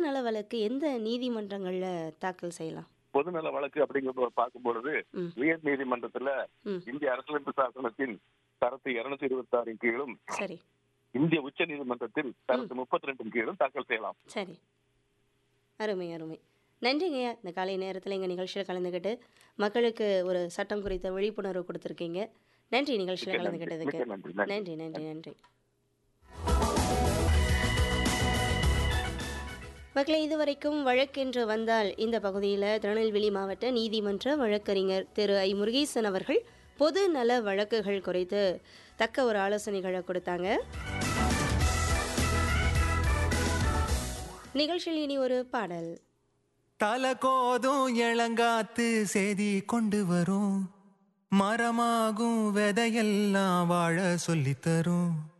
பொதுநல வழக்கு எந்த நீதிமன்றங்கள்ல தாக்கல் செய்யலாம்? பொதுநல வழக்கு அப்படிங்கிற பார்க்கும் பொழுது ம். உயர் நீதிமன்றத்துல ம். இந்திய அரசியலமைப்பு சாசனத்தின் தரத்து இருநூத்தி இருபத்தி ஆறின் கீழும் சரி, இந்திய உச்ச நீதிமன்றத்தில் தரத்து முப்பத்தி ரெண்டின் கீழும் தாக்கல் செய்யலாம் சரி. அருமை, அருமை. நன்றிங்கய்யா. இந்த காலை நேரத்துல எங்க நிகழ்ச்சியில கலந்துக்கிட்டு, மக்களுக்கு ஒரு சட்டம் குறித்த விழிப்புணர்வு குடுத்துருக்கீங்க. நன்றி நிகழ்ச்சியில மிக்க நன்றி கலந்துக்கிட்டதுக்கு. மிக்க நன்றி நன்றி நன்றி, நன்றி, நன்றி. மக்களே இதுவரைக்கும் வழக்கென்று வந்தால் இந்த பகுதியில் திருநெல்வேலி மாவட்ட நீதிமன்ற வழக்கறிஞர் திரு ஐ முருகேசன் அவர்கள் பொது நல வழக்குகள் குறித்து தக்க ஒரு ஆலோசனைகளை கொடுத்தாங்க நிகழ்ச்சியில் இனி ஒரு பாடல் தல கோதும் இளங்காத்து செய்தி கொண்டு வரும் மரமாகும் விதையெல்லாம் வாழ சொல்லித் தரும்